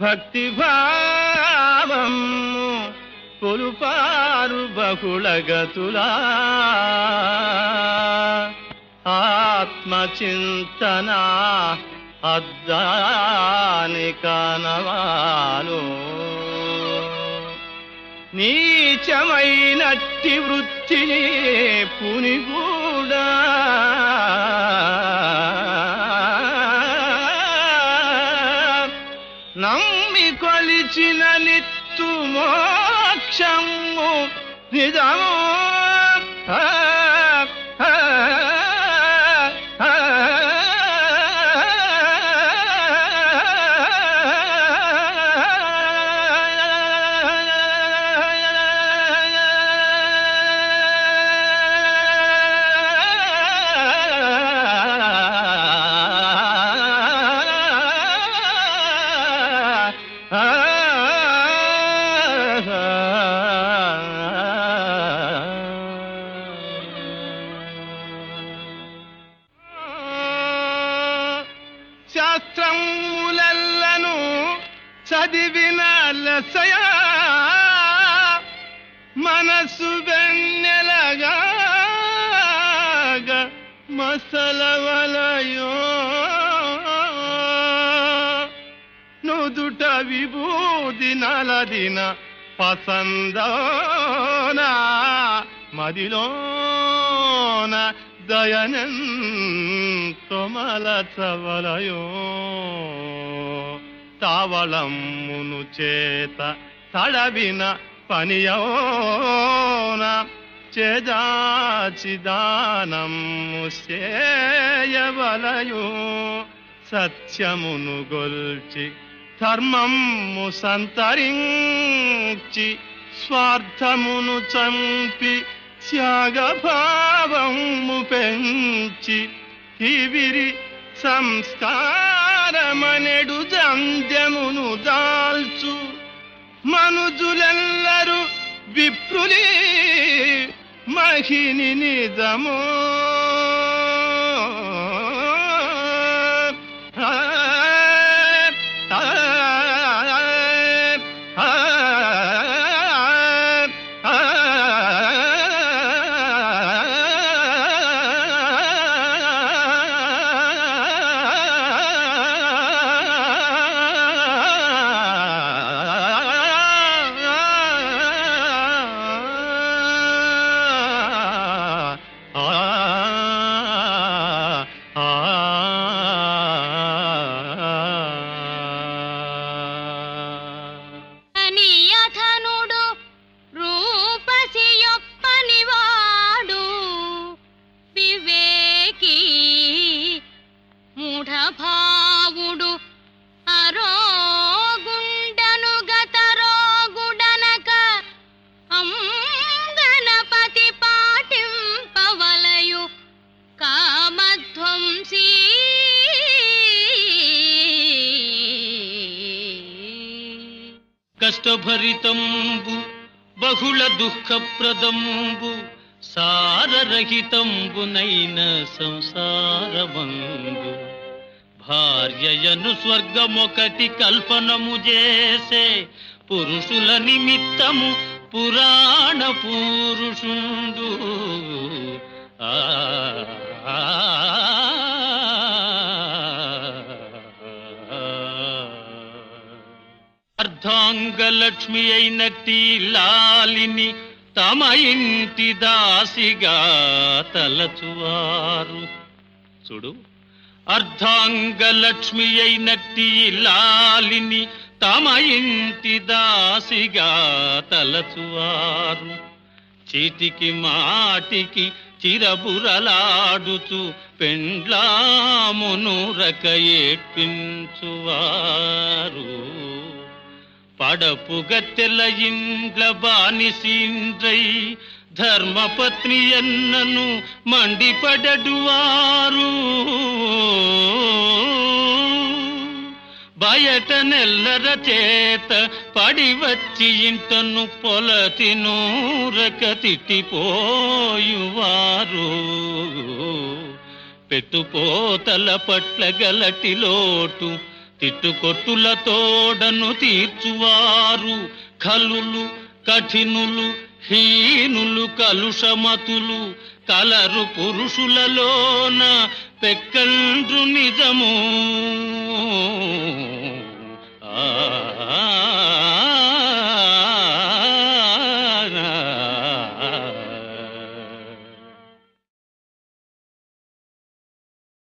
భక్తి భావము కొలుపారు బహుళగతులా ఆత్మచింతన అద్దాని కనవాలు నీచమైనట్టి వృత్తిని పునిగూడా నమ్మి కొలిచిన నిత్తు మోక్షము నిజము ఆ, ఆ, ఆ, శాస్త్రములెల్లను చదివిన లసయా మనసు వెన్నెలగా మసలవలయో నుదుట విభూది నలదిన పసందోనా మదిలోన దయనెంతో మలచవలయో తావళమ్మును చేత తడవిన పనియోన చేదాచిదానము చేయవలయో సత్యమును గొల్చి ధర్మము సంతరించి స్వార్థమును చంపి త్యాగభావము పెంచి తివిరి సంస్కారమనెడు జంధ్యమును దాల్చు మనుజులెల్లరు విప్రులే మహిని నిజమో ఆ, ఆ, ఆ, ఆ, అని అతనుడు రూపసి యొప్పనివాడు వివేకి మూఢభావుడు అరోగుండను గతరోగుడనక అంగనపతి పాటింపవలయు కామధ్వంసీ కష్టభరితంబు బహుళ దుఃఖప్రదంబు సారరహితంబునైన సంసారమందు భార్యయను స్వర్గమొకటి కల్పనము చేసే పురుషుల నిమిత్తము పురాణ పురుషుండు ఆ ఆ, అర్ధాంగలక్ష్మి అయినట్టి లాలిని తమ ఇంటి దాసిగా తలచువారు చూడు అర్ధాంగలక్ష్మి అయినట్టి లాలిని తమ ఇంటి దాసిగా తలచువారు చీటికి మాటికి చిరబురలాడుచు పెండ్లామును రక ఏడ్పించువారు పడపుగత్తెల ఇండ్ల బానిసీండ్రై ధర్మపత్ని ఎన్నను మండిపడడువారు బయట నెల్లర చేత పడి వచ్చి ఇంటను పొలతి నూరక తిట్టిపోయువారు పెట్టుపోతల పట్ల గలటి లోటు తిట్టుకొట్టుల తోడను తీర్చువారు కలులు కఠినులు హీనులు కలుషమతులు కలరు పురుషులలోన పెక్కండ్రు నిజము